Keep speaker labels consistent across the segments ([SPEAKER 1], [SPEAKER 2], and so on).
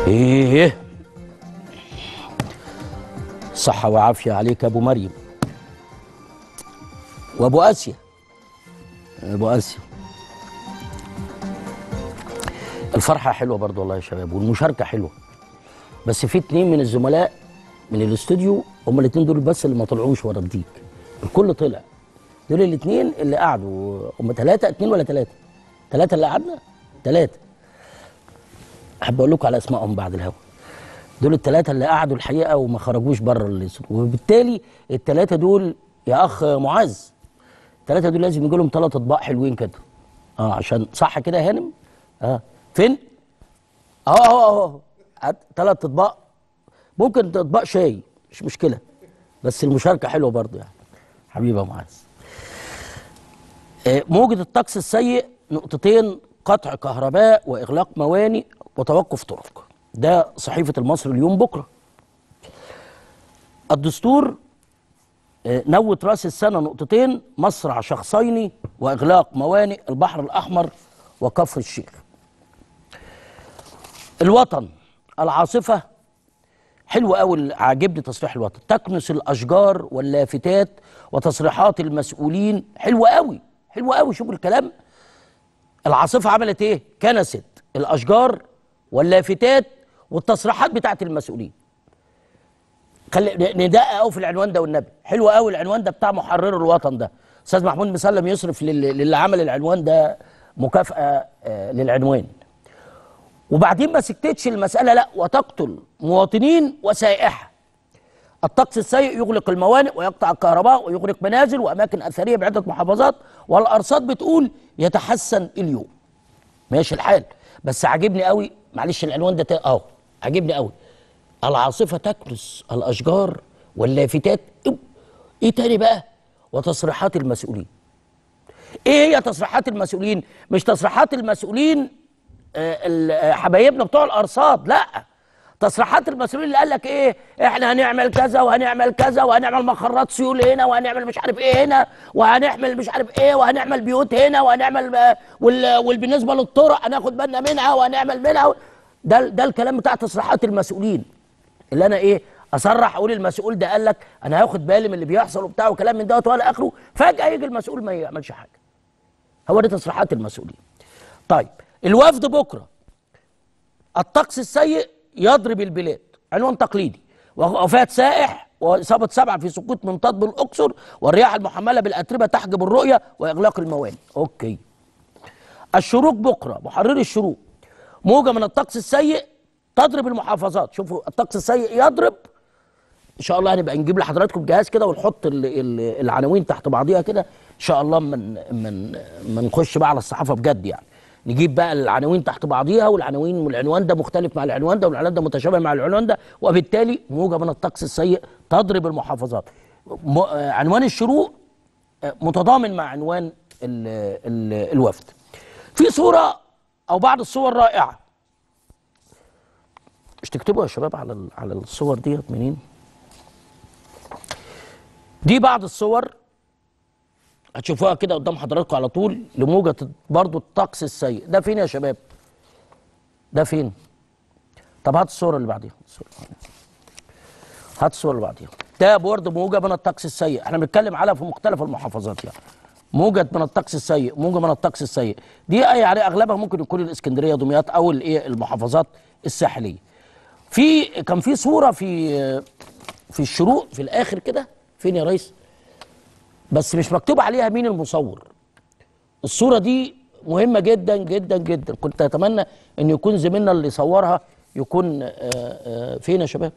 [SPEAKER 1] ايه صحة وعافية عليك يا ابو مريم وابو اسيا ابو اسيا الفرحة حلوة برضو والله يا شباب والمشاركة حلوة بس في اتنين من الزملاء من الاستوديو هما الاتنين دول بس اللي ما طلعوش ورا الديك الكل طلع دول الاتنين اللي قعدوا هما ثلاثة اتنين ولا ثلاثة؟ ثلاثة اللي قعدنا؟ ثلاثة احب اقول لكم على اسمائهم بعد الهوا دول الثلاثه اللي قعدوا الحقيقه وما خرجوش بره الاستوديو وبالتالي الثلاثه دول يا اخ معاذ الثلاثه دول لازم يجي لهم ثلاث اطباق حلوين كده اه عشان صح كده يا هانم اه فين اهو اهو اهو ثلاث اطباق ممكن اطباق شاي مش مشكله بس المشاركه حلوه برضه يعني حبيبي يا معاذ آه، موجة الطقس السيء نقطتين قطع كهرباء وإغلاق موانئ وتوقف طرق ده صحيفة المصري اليوم بكرة الدستور آه، نوت رأس السنة نقطتين مصرع شخصين وإغلاق موانئ البحر الأحمر وكفر الشيخ الوطن العاصفة حلو قوي عاجبني تصريح الوطن تكنس الاشجار واللافتات وتصريحات المسؤولين حلو قوي حلو قوي شوفوا الكلام العاصفه عملت ايه كنست الاشجار واللافتات والتصريحات بتاعت المسؤولين خلي ندقق قوي في العنوان ده والنبي حلو قوي العنوان ده بتاع محرر الوطن ده استاذ محمود مسلم يصرف لل- للي عمل العنوان ده مكافاه آه، للعنوان وبعدين ما سكتتش المسألة لا وتقتل مواطنين وسائحة الطقس السيء يغلق الموانئ ويقطع الكهرباء ويغلق منازل وأماكن أثرية بعدة محافظات والأرصاد بتقول يتحسن اليوم ماشي الحال بس عاجبني قوي معلش العنوان ده تا- اهو عاجبني قوي العاصفة تكنس الأشجار واللافتات إيه- ايه تاني بقى وتصريحات المسؤولين ايه هي تصريحات المسؤولين مش تصريحات المسؤولين آه، ال- آه، حبايبنا بتوع الارصاد لا تصريحات المسؤولين اللي قال لك ايه احنا هنعمل كذا وهنعمل كذا وهنعمل مخرات سيول هنا وهنعمل مش عارف ايه هنا وهنعمل مش عارف ايه وهنعمل بيوت هنا وهنعمل آه، وال- والبالنسبه للطرق هناخد بالنا منها وهنعمل منها ده ده الكلام بتاع تصريحات المسؤولين اللي انا ايه اصرح اقول المسؤول ده قال لك انا هاخد بالي من اللي بيحصل وبتاع وكلام من دوت ولا اخره فجاه يجي المسؤول ما يعملش حاجه هو دي تصريحات المسؤولين طيب الوفد بكره الطقس السيء يضرب البلاد عنوان تقليدي وفاة سائح وإصابة سبعة في سقوط منطاد بالأقصر والرياح المحملة بالأتربة تحجب الرؤية وإغلاق الموانئ أوكي الشروق بكرة محرر الشروق موجة من الطقس السيء تضرب المحافظات شوفوا الطقس السيء يضرب ان شاء الله هنبقى نجيب لحضراتكم جهاز كده ونحط ال- ال- العناوين تحت بعضيها كده ان شاء الله من من من نخش بقى على الصحافه بجد يعني نجيب بقى العناوين تحت بعضيها والعناوين والعنوان ده مختلف مع العنوان ده والعنوان ده متشابه مع العنوان ده وبالتالي موجه من الطقس السيء تضرب المحافظات م- آه، عنوان الشروق آه، متضامن مع عنوان ال ال الوفد في صوره او بعض الصور رائعه مش تكتبوا يا شباب على ال- على الصور ديت منين دي بعض الصور هتشوفوها كده قدام حضراتكم على طول لموجة برضو الطقس السيء ده فين يا شباب ده فين طب هات الصورة اللي بعديها الصورة. هات الصورة اللي بعديها ده برضه موجة من الطقس السيء احنا بنتكلم على في مختلف المحافظات يعني موجة من الطقس السيء موجة من الطقس السيء دي يعني اغلبها ممكن يكون الاسكندرية دمياط او الايه المحافظات الساحلية في كان في صورة في في الشروق في الاخر كده فين يا ريس بس مش مكتوب عليها مين المصور الصورة دي مهمة جدا جدا جدا كنت أتمنى أن يكون زميلنا اللي صورها يكون آه، آه، فين يا شباب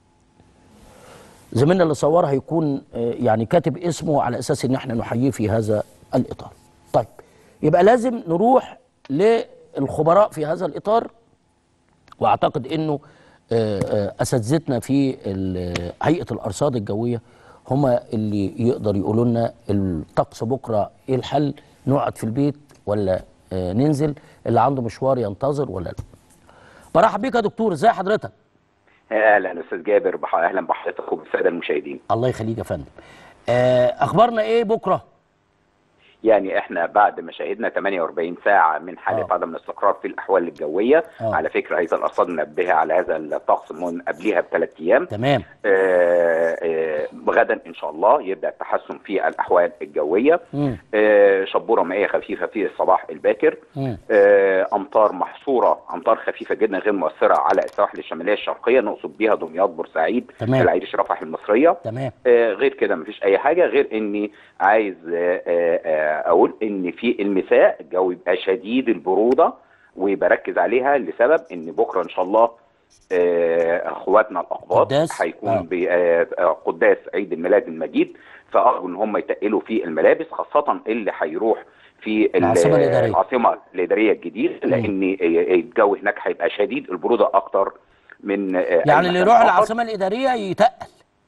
[SPEAKER 1] زميلنا اللي صورها يكون آه، يعني كاتب اسمه على أساس أن احنا نحييه في هذا الإطار طيب يبقى لازم نروح للخبراء في هذا الإطار واعتقد انه آه، آه، اساتذتنا في ال- هيئه الارصاد الجويه هما اللي يقدر يقولوا لنا الطقس بكره ايه الحل نقعد في البيت ولا آه، ننزل اللي عنده مشوار ينتظر ولا لا برحب بيك يا دكتور ازي حضرتك
[SPEAKER 2] اهلا استاذ جابر بح... اهلا بحضرتك وبالساده المشاهدين
[SPEAKER 1] الله يخليك يا فندم آه، اخبارنا ايه بكره
[SPEAKER 2] يعني احنا بعد ما شهدنا 48 ساعه من حاله
[SPEAKER 1] آه.
[SPEAKER 2] عدم الاستقرار في الاحوال الجويه
[SPEAKER 1] آه.
[SPEAKER 2] على فكره هيئه الارصاد منبهه على هذا الطقس من قبلها بثلاث ايام
[SPEAKER 1] تمام
[SPEAKER 2] آه، آه، غدا ان شاء الله يبدا التحسن في الاحوال الجويه
[SPEAKER 1] مم.
[SPEAKER 2] آه، شبوره مائيه خفيفه في الصباح الباكر
[SPEAKER 1] مم.
[SPEAKER 2] آه، امطار محصوره امطار خفيفه جدا غير مؤثره على السواحل الشماليه الشرقيه نقصد بيها دمياط بورسعيد
[SPEAKER 1] تمام.
[SPEAKER 2] العريش رفح المصريه
[SPEAKER 1] تمام
[SPEAKER 2] آه، غير كده مفيش اي حاجه غير اني عايز آه، آه، آه، اقول ان في المساء الجو يبقى شديد البروده وبركز عليها لسبب ان بكره ان شاء الله آه، اخواتنا الاقباط
[SPEAKER 1] قداس؟
[SPEAKER 2] هيكون
[SPEAKER 1] آه.
[SPEAKER 2] ب- آه، آه، قداس عيد الميلاد المجيد فارجو ان هم يتقلوا في الملابس خاصه اللي هيروح في ال-
[SPEAKER 1] العاصمة الإدارية.
[SPEAKER 2] العاصمه الاداريه الجديده لان آه، الجو هناك هيبقى شديد البروده اكتر من آه، أي
[SPEAKER 1] يعني اللي
[SPEAKER 2] مكان
[SPEAKER 1] يروح
[SPEAKER 2] آخر.
[SPEAKER 1] العاصمه الاداريه يتقل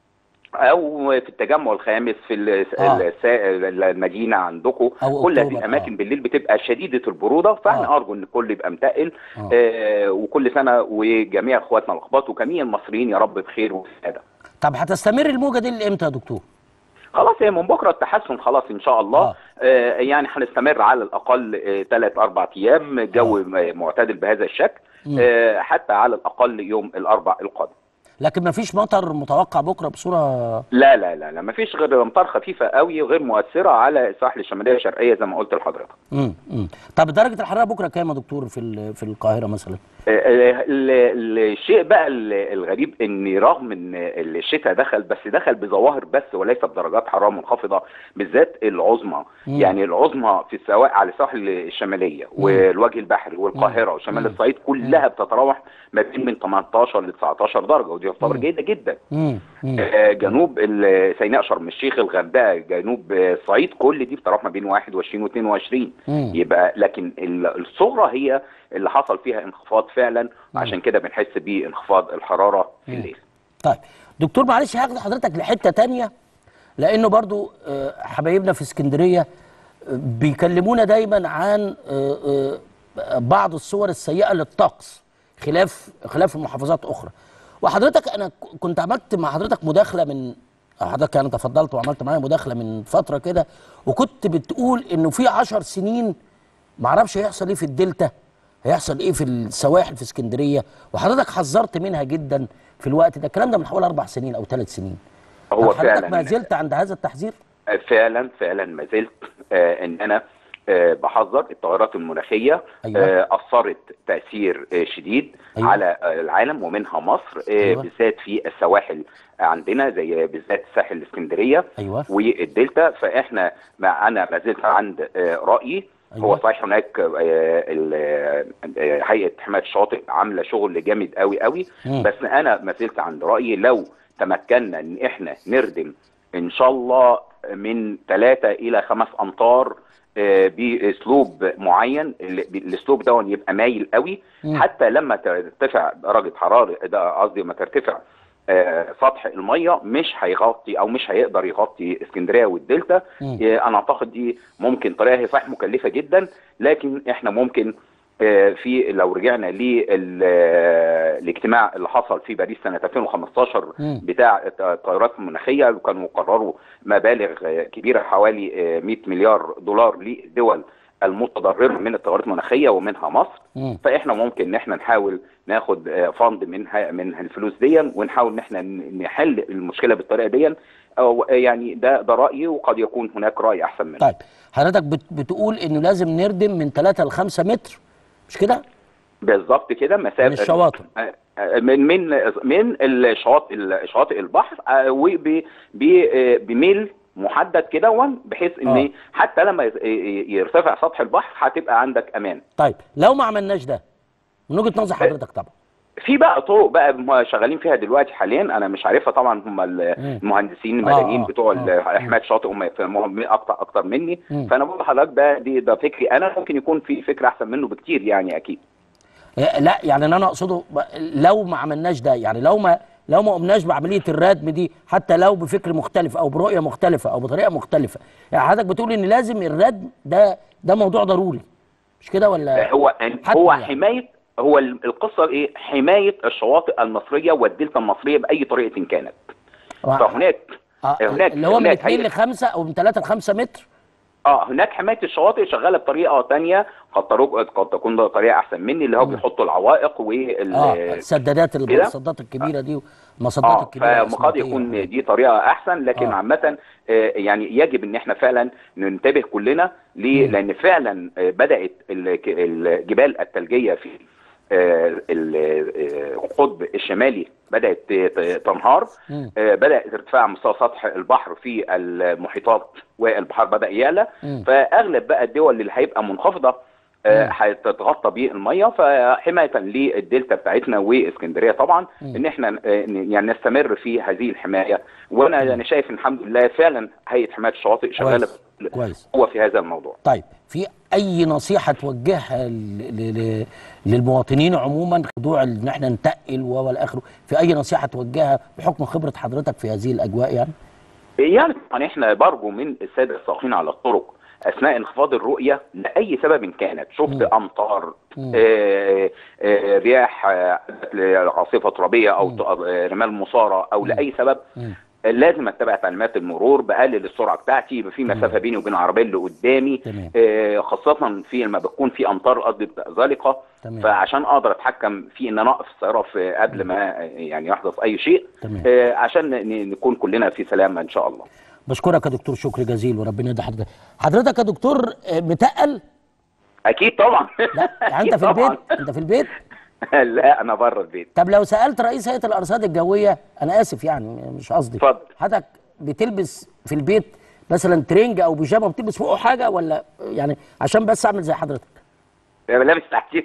[SPEAKER 2] او في التجمع الخامس في ال-
[SPEAKER 1] آه.
[SPEAKER 2] السا- المدينه عندكم
[SPEAKER 1] أو
[SPEAKER 2] كل هذه
[SPEAKER 1] أكتوبر،
[SPEAKER 2] الاماكن
[SPEAKER 1] آه.
[SPEAKER 2] بالليل بتبقى شديده البروده فاحنا
[SPEAKER 1] آه.
[SPEAKER 2] ارجو ان الكل يبقى متقل
[SPEAKER 1] آه.
[SPEAKER 2] آه وكل سنه وجميع اخواتنا الاقباط وجميع المصريين يا رب بخير وسعاده
[SPEAKER 1] طب هتستمر الموجه دي لامتى يا دكتور
[SPEAKER 2] خلاص هي من بكره التحسن خلاص ان شاء الله
[SPEAKER 1] آه.
[SPEAKER 2] آه يعني هنستمر على الاقل ثلاث اربع ايام جو م- معتدل بهذا الشكل آه حتى على الاقل يوم الاربع القادم
[SPEAKER 1] لكن ما فيش مطر متوقع بكره بصوره
[SPEAKER 2] لا لا لا لا مفيش غير امطار خفيفه قوي غير مؤثره على الساحل الشماليه الشرقيه زي ما قلت لحضرتك
[SPEAKER 1] امم امم طب درجه الحراره بكره كام يا دكتور في ال- في القاهره مثلا
[SPEAKER 2] ال- ال- الشيء بقى ال- الغريب ان رغم ان الشتاء دخل بس دخل بظواهر بس وليس بدرجات حراره منخفضه بالذات العظمى
[SPEAKER 1] مم.
[SPEAKER 2] يعني العظمى في السواء على الساحل الشماليه والوجه البحري والقاهره وشمال الصعيد كلها بتتراوح ما بين من 18 ل 19 درجه ودي تعتبر جيده جدا
[SPEAKER 1] امم امم
[SPEAKER 2] آه، جنوب ال- سيناء شرم الشيخ الغردقه جنوب آه، الصعيد كل دي بتتراوح ما بين 21 و22
[SPEAKER 1] مم.
[SPEAKER 2] يبقى لكن ال- الصغرى هي اللي حصل فيها انخفاض فعلا عشان كده بنحس بانخفاض الحراره في الليل
[SPEAKER 1] طيب دكتور معلش هاخد حضرتك لحته تانية لانه برضو آه، حبايبنا في اسكندريه آه، بيكلمونا دايما عن آه، آه، بعض الصور السيئه للطقس خلاف خلاف محافظات اخرى وحضرتك انا ك- كنت عملت مع حضرتك مداخله من حضرتك يعني تفضلت وعملت معايا مداخله من فتره كده وكنت بتقول انه في عشر سنين معرفش هيحصل ايه في الدلتا هيحصل ايه في السواحل في اسكندريه وحضرتك حذرت منها جدا في الوقت ده الكلام ده من حوالي اربع سنين او ثلاث سنين
[SPEAKER 2] هو
[SPEAKER 1] طب حضرتك
[SPEAKER 2] فعلا
[SPEAKER 1] ما زلت عند هذا التحذير
[SPEAKER 2] فعلا فعلا ما زلت آه ان انا آه بحذر التغيرات المناخيه
[SPEAKER 1] أيوة.
[SPEAKER 2] آه اثرت تاثير آه شديد
[SPEAKER 1] أيوة.
[SPEAKER 2] على آه العالم ومنها مصر آه
[SPEAKER 1] أيوة.
[SPEAKER 2] بالذات في السواحل عندنا زي بالذات ساحل الاسكندريه
[SPEAKER 1] أيوة.
[SPEAKER 2] والدلتا فاحنا مع انا ما زلت عند آه رايي
[SPEAKER 1] أيوة.
[SPEAKER 2] هو صحيح هناك آه ال- آه، هيئه حمايه الشاطئ عامله شغل جامد قوي قوي
[SPEAKER 1] مم.
[SPEAKER 2] بس انا ما زلت عند رايي لو تمكنا ان احنا نردم ان شاء الله من ثلاثة الى خمس امتار آه، باسلوب معين ال- الاسلوب ده يبقى مايل قوي
[SPEAKER 1] مم.
[SPEAKER 2] حتى لما ترتفع درجه حراره ده قصدي لما ترتفع آه، سطح الميه مش هيغطي او مش هيقدر يغطي اسكندريه والدلتا
[SPEAKER 1] مم.
[SPEAKER 2] آه، انا اعتقد دي ممكن طريقه هي صحيح مكلفه جدا لكن احنا ممكن آه، في لو رجعنا للاجتماع اللي حصل في باريس سنه 2015
[SPEAKER 1] مم.
[SPEAKER 2] بتاع التغيرات المناخيه وكانوا قرروا مبالغ آه، كبيره حوالي آه، 100 مليار دولار للدول المتضرره من التغيرات المناخيه ومنها مصر
[SPEAKER 1] مم.
[SPEAKER 2] فاحنا ممكن ان احنا نحاول ناخد آه، فند منها من الفلوس دي ونحاول ان احنا ن- نحل المشكله بالطريقه دي او يعني ده ده رايي وقد يكون هناك راي احسن منه
[SPEAKER 1] طيب حضرتك بت بتقول انه لازم نردم من 3 ل 5 متر مش كده
[SPEAKER 2] بالظبط كده مسافه
[SPEAKER 1] من الشواطئ.
[SPEAKER 2] آه، آه، من من من الشواطئ شواطئ البحر آه، وب ب- آه، بميل محدد كده وان بحيث ان
[SPEAKER 1] آه.
[SPEAKER 2] حتى لما يز- يرتفع سطح البحر هتبقى عندك امان
[SPEAKER 1] طيب لو ما عملناش ده من وجهه نظر حضرتك طبعا
[SPEAKER 2] في بقى طرق بقى هم شغالين فيها دلوقتي حاليا انا مش عارفها طبعا هم المهندسين المدنيين
[SPEAKER 1] آه،
[SPEAKER 2] بتوع
[SPEAKER 1] آه.
[SPEAKER 2] حمايه الشاطئ هم يفهموها اكتر اكتر مني
[SPEAKER 1] مم.
[SPEAKER 2] فانا بقول لحضرتك ده دي ده فكري انا ممكن يكون في فكره احسن منه بكتير يعني اكيد
[SPEAKER 1] إيه، لا يعني اللي انا اقصده ب- لو ما عملناش ده يعني لو ما لو ما قمناش بعمليه الردم دي حتى لو بفكر مختلف او برؤيه مختلفه او بطريقه مختلفه يعني حضرتك بتقول ان لازم الردم ده ده موضوع ضروري مش كده ولا
[SPEAKER 2] هو
[SPEAKER 1] حتى
[SPEAKER 2] هو
[SPEAKER 1] يعني.
[SPEAKER 2] حمايه هو ال- القصه ايه حمايه الشواطئ المصريه والدلتا المصريه باي طريقه كانت فهناك
[SPEAKER 1] آه
[SPEAKER 2] هناك
[SPEAKER 1] اللي هو من
[SPEAKER 2] هناك
[SPEAKER 1] 2
[SPEAKER 2] هيئة-
[SPEAKER 1] ل 5 او من 3 ل 5 متر
[SPEAKER 2] اه هناك حمايه الشواطئ شغاله بطريقه تانية قد تروج- قد تكون طريقه احسن مني اللي هو بيحطوا العوائق وال
[SPEAKER 1] اه السدادات
[SPEAKER 2] كده؟
[SPEAKER 1] المصدات الكبيره دي المصدات
[SPEAKER 2] اه
[SPEAKER 1] الكبيره
[SPEAKER 2] فقد يكون دي طريقه احسن لكن
[SPEAKER 1] آه.
[SPEAKER 2] عامه آه، يعني يجب ان احنا فعلا ننتبه كلنا ليه؟
[SPEAKER 1] مم.
[SPEAKER 2] لان فعلا آه، بدات ال- الجبال الثلجيه في آه، ال- آه، القطب الشمالي بدات ت- تنهار
[SPEAKER 1] مم.
[SPEAKER 2] آه، بدا ارتفاع مستوى سطح البحر في المحيطات والبحار بدا يعلى
[SPEAKER 1] مم.
[SPEAKER 2] فاغلب بقى الدول اللي هيبقى منخفضه آه،
[SPEAKER 1] مم.
[SPEAKER 2] هتتغطى بالميه فحمايه للدلتا بتاعتنا واسكندريه طبعا
[SPEAKER 1] مم.
[SPEAKER 2] ان احنا آه، ن- يعني نستمر في هذه الحمايه وانا انا شايف إن الحمد لله فعلا هيئه حمايه الشواطئ شغاله
[SPEAKER 1] كويس كويس
[SPEAKER 2] هو في هذا الموضوع
[SPEAKER 1] طيب في اي نصيحه توجهها ل- ل- ل- للمواطنين عموما خضوع ان احنا ننتقل و- والى اخره في اي نصيحه توجهها بحكم خبره حضرتك في هذه الاجواء يعني
[SPEAKER 2] يعني طبعا احنا برجو من الساده السائقين على الطرق اثناء انخفاض الرؤيه لاي سبب كانت شفت
[SPEAKER 1] مم.
[SPEAKER 2] امطار
[SPEAKER 1] مم.
[SPEAKER 2] آه، آه، رياح آه، عاصفه ترابيه او ت- آه، رمال مصاره او لاي سبب
[SPEAKER 1] مم.
[SPEAKER 2] لازم اتبع تعليمات المرور بقلل السرعه بتاعتي يبقى في مسافه بيني وبين العربيه اللي قدامي
[SPEAKER 1] تمام.
[SPEAKER 2] آه، خاصه في لما بتكون في امطار قد زالقه
[SPEAKER 1] تمام.
[SPEAKER 2] فعشان اقدر اتحكم في ان انا اقف السياره في قبل ما آه، يعني يحدث اي شيء
[SPEAKER 1] تمام.
[SPEAKER 2] آه، عشان ن- نكون كلنا في سلامه ان شاء الله
[SPEAKER 1] بشكرك يا دكتور شكر جزيل وربنا يدي حضرتك حضرتك يا دكتور آه، متقل
[SPEAKER 2] اكيد طبعا
[SPEAKER 1] لا يعني انت
[SPEAKER 2] أكيد
[SPEAKER 1] في
[SPEAKER 2] طبعاً.
[SPEAKER 1] البيت انت في البيت
[SPEAKER 2] لا انا بره البيت
[SPEAKER 1] طب لو سالت رئيس هيئه الارصاد الجويه انا اسف يعني مش قصدي
[SPEAKER 2] اتفضل.
[SPEAKER 1] حضرتك بتلبس في البيت مثلا ترنج او بيجامه بتلبس فوقه حاجه ولا يعني عشان بس اعمل زي حضرتك
[SPEAKER 2] لابس تحتيه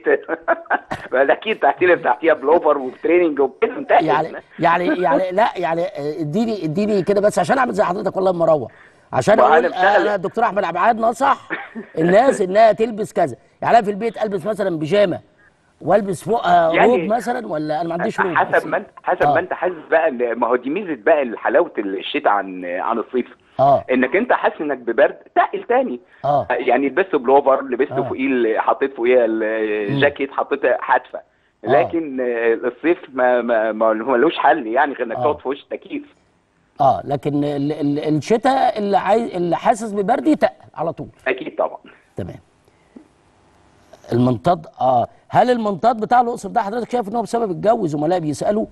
[SPEAKER 2] اكيد تحتيه تحتيها بلوفر وتريننج وكده انتهى
[SPEAKER 1] يعني يعني يعني لا يعني آه، اديني اديني كده بس عشان اعمل زي حضرتك والله اما اروح عشان
[SPEAKER 2] ما أنا
[SPEAKER 1] اقول
[SPEAKER 2] بشتغل.
[SPEAKER 1] آه، انا الدكتور احمد عبعاد نصح الناس انها تلبس كذا يعني انا في البيت البس مثلا بيجامه والبس فوقها
[SPEAKER 2] يعني
[SPEAKER 1] روب مثلا ولا انا ما عنديش روب
[SPEAKER 2] حسب ما انت حسب
[SPEAKER 1] آه.
[SPEAKER 2] ما انت حاسس بقى إن- ما هو دي ميزه بقى حلاوه الشتاء عن عن الصيف
[SPEAKER 1] اه
[SPEAKER 2] انك انت حاسس انك ببرد تقل تاني
[SPEAKER 1] اه
[SPEAKER 2] يعني لبست بلوفر لبست
[SPEAKER 1] آه.
[SPEAKER 2] فوقيه ال- حطيت فوقيه الجاكيت حطيت حتفه
[SPEAKER 1] آه.
[SPEAKER 2] لكن آه، الصيف ما ما ما ملوش حل يعني غير انك
[SPEAKER 1] آه.
[SPEAKER 2] تقعد في وش تكييف
[SPEAKER 1] اه لكن ال- ال- الشتاء اللي عايز اللي حاسس ببرد يتقل على طول
[SPEAKER 2] اكيد طبعا
[SPEAKER 1] تمام المنطاد اه هل المنطاد بتاع الاقصر ده حضرتك شايف ان هو بسبب الجو زملاء بيسالوا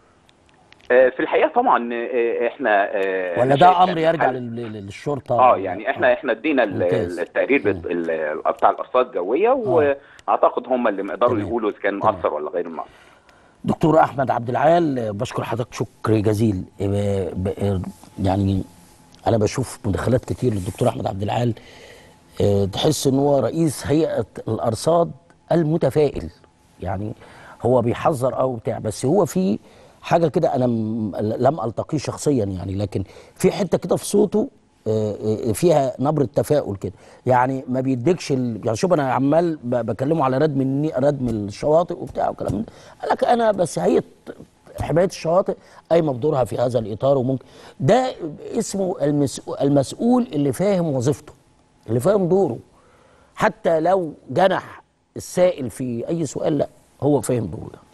[SPEAKER 2] آه، في الحقيقه طبعا آه، احنا آه،
[SPEAKER 1] ولا
[SPEAKER 2] أنا
[SPEAKER 1] ده
[SPEAKER 2] شايف
[SPEAKER 1] امر
[SPEAKER 2] يعني
[SPEAKER 1] يرجع
[SPEAKER 2] حل-
[SPEAKER 1] لل- لل- للشرطه
[SPEAKER 2] اه
[SPEAKER 1] ولا-
[SPEAKER 2] يعني احنا احنا ادينا ال-
[SPEAKER 1] ممتاز.
[SPEAKER 2] التقرير بت- ال- بتاع الارصاد الجويه واعتقد هم اللي يقدروا
[SPEAKER 1] تمام.
[SPEAKER 2] يقولوا اذا كان
[SPEAKER 1] تمام.
[SPEAKER 2] مؤثر ولا غير مؤثر
[SPEAKER 1] دكتور احمد عبد العال آه، بشكر حضرتك شكر جزيل آه، ب- آه، يعني انا بشوف مداخلات كتير للدكتور احمد عبد العال آه، تحس ان هو رئيس هيئه الارصاد المتفائل يعني هو بيحذر او بتاع بس هو في حاجه كده انا م- لم التقيه شخصيا يعني لكن في حته كده في صوته آه، آه، فيها نبره تفاؤل كده يعني ما بيديكش ال... يعني شوف انا عمال ب- بكلمه على ردم الني... ردم الشواطئ وبتاع وكلام من ده قال لك انا بس هيئه حمايه الشواطئ قايمه بدورها في هذا الاطار وممكن ده اسمه المسؤول, المسؤول اللي فاهم وظيفته اللي فاهم دوره حتى لو جنح السائل في اي سؤال لا هو فاهم دوره